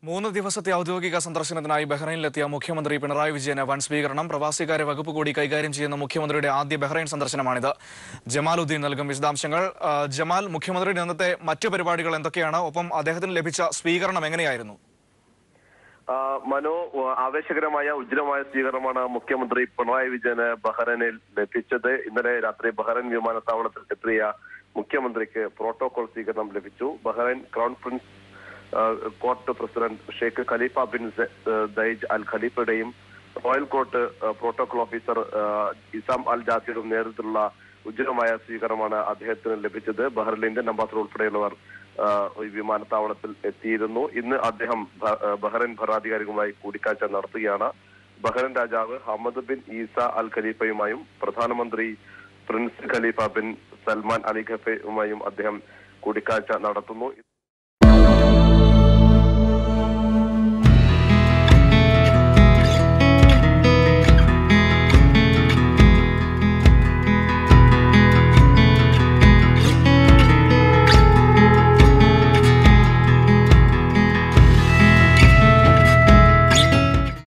മൂന്ന് ദിവസത്തെ ഔദ്യോഗിക സന്ദർശനത്തിനായി ബഹ്റൈനിലെത്തിയ മുഖ്യമന്ത്രി പിണറായി വിജയന് വൻ സ്വീകരണം പ്രവാസികാര്യ വകുപ്പ് കൂടി കൈകാര്യം ചെയ്യുന്ന മുഖ്യമന്ത്രിയുടെ ആദ്യ ബഹ്റൈൻ സന്ദർശനമാണിത് ജമാലുദ്ദീൻ നൽകും വിശദാംശങ്ങൾ ആ, ജമാൽ മുഖ്യമന്ത്രിയുടെ ഇന്നത്തെ മറ്റ് പരിപാടികൾ എന്തൊക്കെയാണ് ഒപ്പം അദ്ദേഹത്തിന് ലഭിച്ച സ്വീകരണം എങ്ങനെയായിരുന്നു ആ, മനോ ആ, ആവേശകരമായ ഉജ്ജ്വലമായ സ്വീകരണമാണ് മുഖ്യമന്ത്രി പിണറായി വിജയന് ബഹ്റൈനിൽ ലഭിച്ചത് ഇന്നലെ രാത്രി ബഹ്റൈൻ വിമാനത്താവളത്തിൽ എത്തിയ മുഖ്യമന്ത്രിക്ക് പ്രോട്ടോകോൾ സ്വീകരണം ലഭിച്ചു ബഹ്റൈൻ ക്രൗൺ പ്രിൻസ് ആ, court president Sheikh Khalifa bin സ- ആ, ദൈജ് അൽ ഖലീഫയുടെയും റോയൽ കോർട്ട് ആ, പ്രോട്ടോകോൾ ഓഫീസർ ആ, ഇസാം അൽ ജാസിയുടെയും നേതൃത്വത്തിലുള്ള ഉജ്ജ്വലമായ സ്വീകരണമാണ് അദ്ദേഹത്തിന് ലഭിച്ചത് ബഹ്റിൻ ഇന്ത്യൻ അംബാസഡർ ഉൾപ്പെടെയുള്ളവർ ആ, ഈ വിമാനത്താവളത്തിൽ എത്തിയിരുന്നു ഇന്ന് അദ്ദേഹം ബ- ആ, ബഹ്റൈൻ ഭരണാധികാരികളുമായി കൂടിക്കാഴ്ച നടത്തുകയാണ് ബഹ്റൈൻ രാജാവ് ഹമദ് ബിൻ ഈസ അൽ ഖലീഫയുമായും പ്രധാനമന്ത്രി prince Khalifa bin Salman Ali ഖഫയുമായും അദ്ദേഹം കൂടിക്കാഴ്ച നടത്തുന്നു